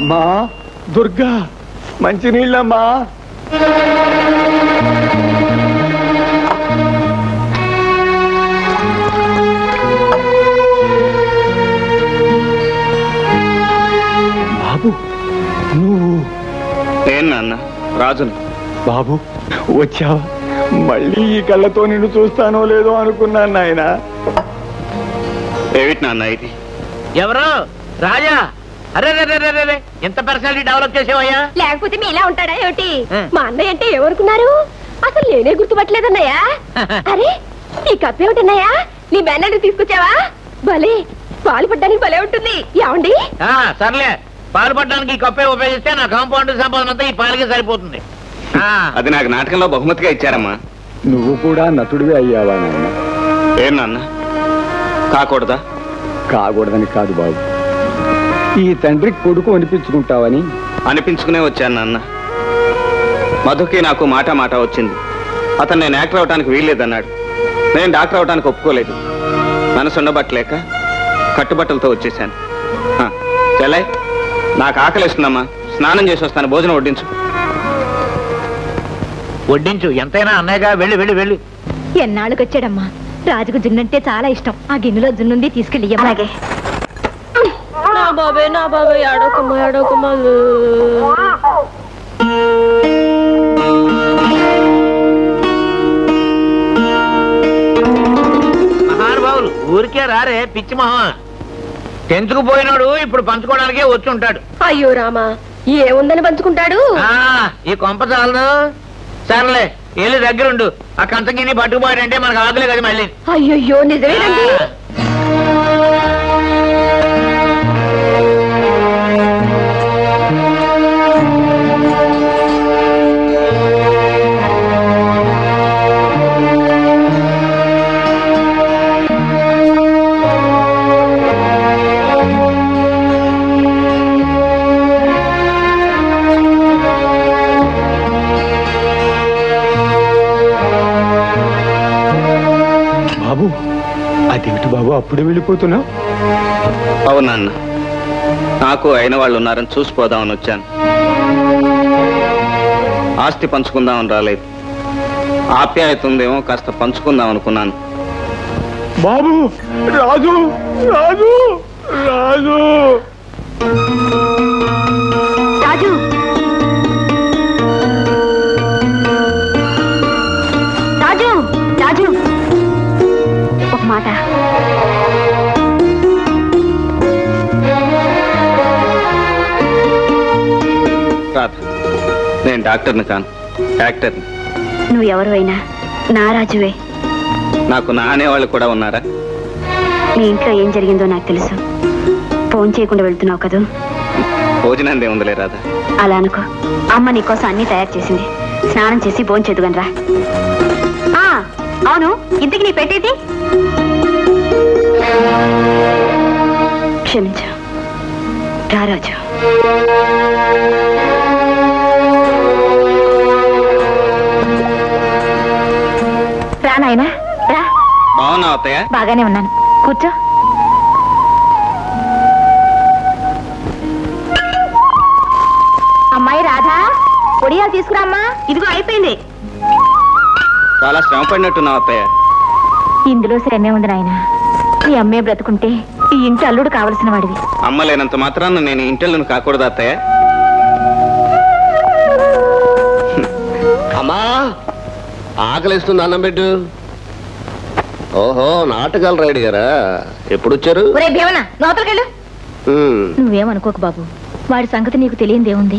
అమ్మా దుర్గా మంచినీళ్ళమ్మా బాబు నువ్వు నేను నాన్న రాజుని బాబు వచ్చావా మళ్ళీ ఈ కళ్ళతో నిన్ను చూస్తానో లేదో అనుకున్నాను నాయనా ఏమిటి నాన్న ఇది ఎవరు రాజా అరే రే రే రే రే రే. ఎంత పర్సనాలిటీ డెవలప్ చేసావయ్యా లేకపోతే మీ ఇలా ఉంటాడా ఏమిటి ఆ. మా అన్నయ్య అంటే ఏమనుకున్నారు అసలు నేనే గుర్తుపట్టలేదన్నయ్యా అరే ఈ కప్ ఏమిటన్నయ్యా నీ బ్యానర్ తీసుకొచ్చావా భలే పాలు పడ్డానికి భలే ఉంటుంది ఏమండి ఆ, సర్లే పాలు పట్టడానికి ఈ కప్పే ఉపయోగిస్తే నా కాంపౌండ్ సంపాదన అంతా ఈ పాలకి సరిపోతుంది ఆ, అది నాకు నాటకంలో బహుమతిగా ఇచ్చారమ్మా నువ్వు కూడా నటుడివి అయ్యావా నాయన ఏం నాన్న కాకూడదా కాకూడదని కాదు బాబు ఈ తండ్రికి కొడుకు అనిపించుకుంటావని అనిపించుకునే వచ్చాను నాన్న మధుకి నాకు మాట మాట వచ్చింది అతను నేను యాక్టర్ అవడానికి వీల్లేదన్నాడు నేను డాక్టర్ అవడానికి ఒప్పుకోలేదు మనసు ఉండబట్టలేక కట్టుబట్టలతో వచ్చేసాను ఆ, చెల్లయ్ నాకు ఆకలిస్తుందమ్మా స్నానం చేసి వస్తాను భోజనం వడ్డించు వడ్డించు ఎంతైనా అన్నయ్యగా వెళ్ళి వెళ్ళి వెళ్ళి ఎన్నాళ్ళకి వచ్చాడమ్మా రాజుకు జున్నంటే చాలా ఇష్టం ఆ గిన్నెలో జున్నుంది తీసుకెళ్ళి అలాగే నా బాబే నా బాబే ఆడోకమ్మా ఆడోకమ్మా మహానుభావులు ఊరికే రారే పిచ్చి మొహం తెంచుకుపోయినాడు ఇప్పుడు పంచుకోవడానికే వచ్చి ఉంటాడు అయ్యో రామా ఏముందని పంచుకుంటాడు ఆ ఈ కొంప చాలదు సర్లే వెళ్ళి దగ్గరుండు ఆ కంచగిని పట్టుకుపోయాడంటే మనకు ఆకలే కదా మళ్ళీ అయ్యయ్యో నిజమేనండి బాబు అదేమిటి బాబు అప్పుడే వెళ్ళిపోతున్నావు అవును నాన్న నాకు అయిన వాళ్ళు ఉన్నారని చూసిపోదామని వచ్చాను ఆస్తి పంచుకుందామని రాలేదు ఆప్యాయత ఉందేమో కాస్త పంచుకుందాం అనుకున్నాను బాబు రాజు రాజు రాజు రాజు రాజు రాజు ఒక మాట రాధ నేను డాక్టర్ని కాను యాక్టర్ని నువ్వు ఎవరు అయినా నా రాజువే నాకు నా అనేవాళ్ళు కూడా ఉన్నారా మీ ఇంట్లో ఏం జరిగిందో నాకు తెలుసు ఫోన్ చేయకుండా వెళ్తున్నావు కదూ భోజనం ఉందిలే రాధా అలా అనుకో అమ్మ నీకోసం అన్ని తయారు చేసింది స్నానం చేసి భోంచేదుగని రా ఆ, అవును ఇంతకి నీ పెట్టేది క్షమించు రా రాజు రా నాయనా రా బాగున్నావు అత్తయ్య బాగానే ఉన్నాను కూర్చో అమ్మాయి రాధా పొడియాలు తీసుకురామ్మా ఇదిగో అయిపోయింది చాలా శ్రమ పడినట్టున్నావు అత్తయ్య ఇందులో శ్రమే ఉంది నాయన నీ అమ్మే బ్రతుకుంటే ఈ ఇంటి అల్లుడు కావలసిన వాడివి అమ్మ లేనంత మాత్రాన నేను ఇంటెళ్ళను కాకూడదు అత్తయ్య అమ్మా ఆకలిస్తుంది అన్నం పెట్టు ఓహో నాటకాలు రైడ్ గారా ఎప్పుడు వచ్చారు ఒరే భీమన లోపలికెళ్ళు ఉమ్, నువ్వేమనుకోకు బాబు వాడి సంగతి నీకు తెలియందేముంది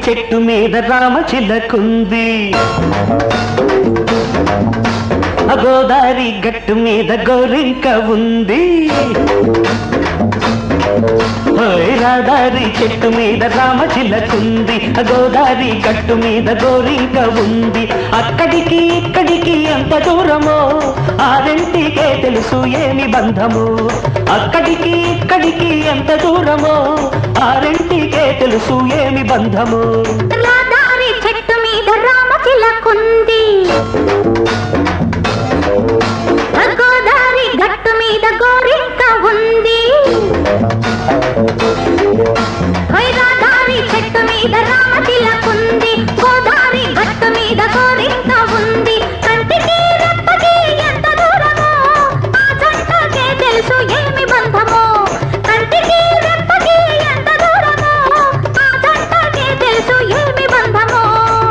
చెట్టు మీద రామచిలకుంది ఆ గోదారి గట్టు మీద గోరింక ఉంది ఓయ్ రాదారి చెట్టు మీద రామచిలకుంది ఆ గోదారి గట్టు మీద గోరింక ఉంది అక్కడికి ఇక్కడికి ఎంత దూరమో ఆ రెంటికే తెలుసు ఏమి బంధము అక్కడికి ఇక్కడికి ఎంత దూరమో ఆ రెంటికే తెలుసు ఏమి బంధము రాదారి చెట్టు మీద రామచిలకుంది గోదారి గట్టు మీద గోరింక ఉంది ఓయ్ రాదారి చెట్టు మీద రామచిలకుంది గోదారి గట్టు మీద గోరింక ఉంది కంటికి రెప్పకి ఎంత దూరమో ఆ జంటకే తెలుసు ఏమి బంధమో కంటికి రెప్పకి ఎంత దూరమో ఆ జంటకే తెలుసు ఏమి బంధమో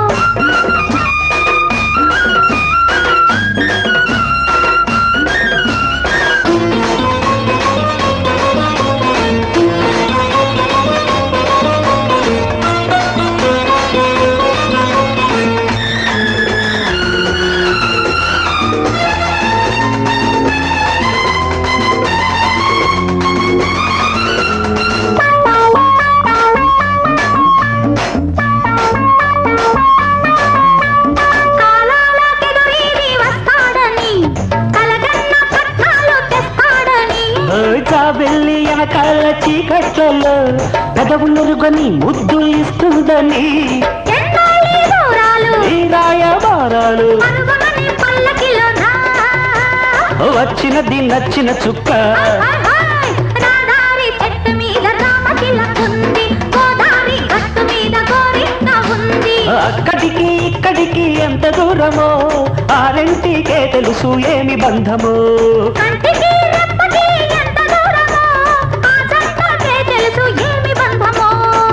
కాలాలకెదురీది వస్తాడని కలగన్న పట్టాలు తెస్తాడని ఓయ్ కాబెల్లి వెనకాల చీకట్లలో పెదవులరుగని ముద్దు ఇస్తుందని ఎన్నాళ్ళీ దూరాలు ఈ రాయబారాలు అరుగమని పల్లకిలోన వచ్చినది నచ్చిన చుక్క హాయ్ హాయ్ రాదారి చెట్టు మీద రామచిలకుంది గోదారి గట్టు మీద గోరింక ఉంది అక్కడికి ఇక్కడికి ఎంత దూరమో ఆ రెంటికే తెలుసు ఏమి బంధము కంటికి రెప్పకి ఎంత దూరమో ఆ జంటకే తెలుసు ఏమి బంధమో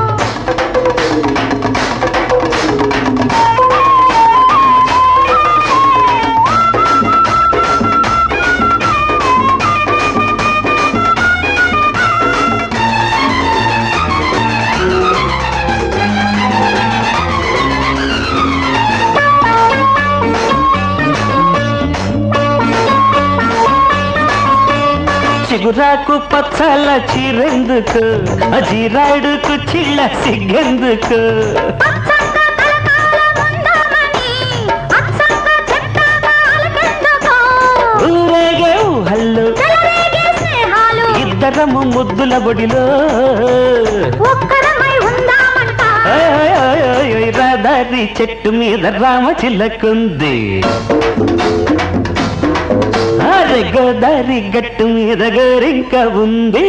చిగురాకు పచ్చల చిరెందుకు అజిరాడుకు చిల్ల సిగ్గెందుకు అచ్చంగా కలకాలం ఉందామని అచ్చంగా చెప్తాగాలకెందుకో ఊరేగే ఊహల్లో చెలరేగే స్నేహాలు ఇద్దరము ముద్దుల బొడిలో ఒక్కరమై ఉందామంట ఓయ్ ఓయ్ ఓయ్ ఓయ్ ఓయ్ రహదారి చెట్టు మీద రామ చిల్లకుంది అరే గోదారి గట్టు మీద గోరింక ఉంది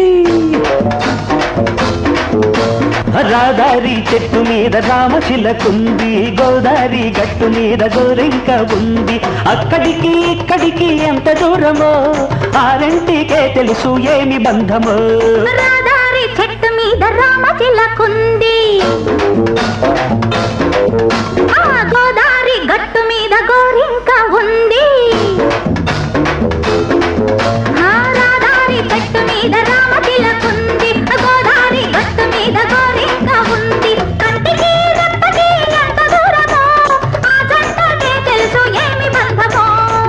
రాదారి చెట్టు మీద రామశిలకుంది గోదారి గట్టు మీద గోరింక ఉంది అక్కడికి ఇక్కడికి ఎంత దూరమో ఆ రెంటికే తెలుసు ఏమి బంధమో రాదారి చెట్టు మీద రామచిలకుంది ఆ గోదారి గట్టు మీద గోరింక ఉంది ఆ రాదారి చెట్టు మీద రామచిలకుంది గోదారి గట్టు మీద గోరింక ఉంది కంటికి రెప్పకి ఎంత దూరమో ఆ జంటకే తెలుసు ఏమి బంధమో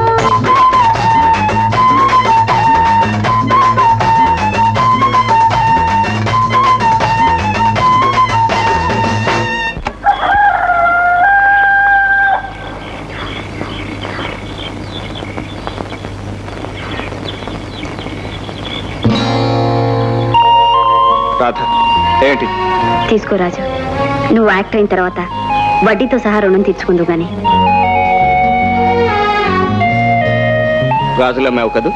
రాధ ఏంటి తీసుకో రాజు నువ్వు యాక్టర్ అయిన తర్వాత వడ్డీతో సహా రుణం తీర్చుకుందు గాని గాజులు అమ్మావు కదూ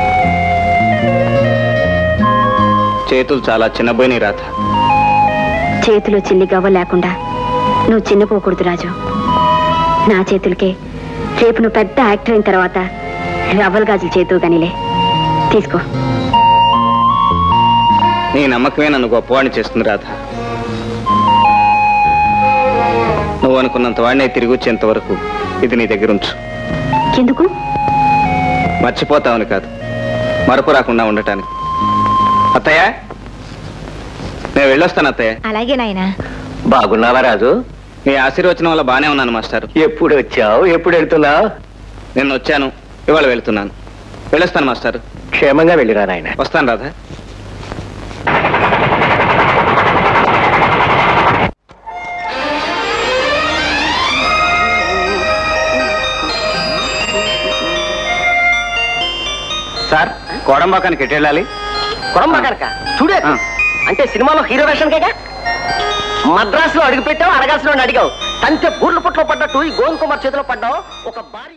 చేతులు చాలా చిన్నపోయినాయి రాధ చేతిలో చిల్లి గవ్వ లేకుండా నువ్వు చిన్నపోకూడదు రాజు నా చేతులకే రేపు నువ్వు పెద్ద యాక్టర్ అయిన తర్వాత రవ్వల గాజులు చేతువు గానిలే తీసుకో నీ నమ్మకమే నన్ను గొప్పవాడిని చేస్తుంది రాధ నువ్వు అనుకున్నంత వాడినే తిరిగి వచ్చేంత వరకు ఇది నీ దగ్గర ఉంచు ఎందుకు మర్చిపోతావని కాదు మరపు రాకుండా ఉండటానికి అత్తయ్య నేను వెళ్ళొస్తాను అత్తయ్య అలాగే నాయనా బాగున్నావా రాజు మీ ఆశీర్వచనం వల్ల బానే ఉన్నాను మాస్టారు ఎప్పుడు వచ్చావు ఎప్పుడు వెళ్తున్నావు నేను వచ్చాను ఇవాళ వెళ్తున్నాను వెళ్ళొస్తాను మాస్టారు క్షేమంగా వెళ్ళిరా నాయన వస్తాను రాధా సార్ కోడంబాకానికి ఎటు వెళ్ళాలి కొడంబా కనుక చూడే ఆ. అంటే సినిమాలో హీరో వేషన్ కేగా మద్రాసులో అడుగు పెట్టావు అడగాల్సిన అడిగావు తంతే బూర్లు పుట్లో పడ్డట్టు ఈ గోవింద్ కుమార్ చేతిలో పడ్డావు ఒక భారీ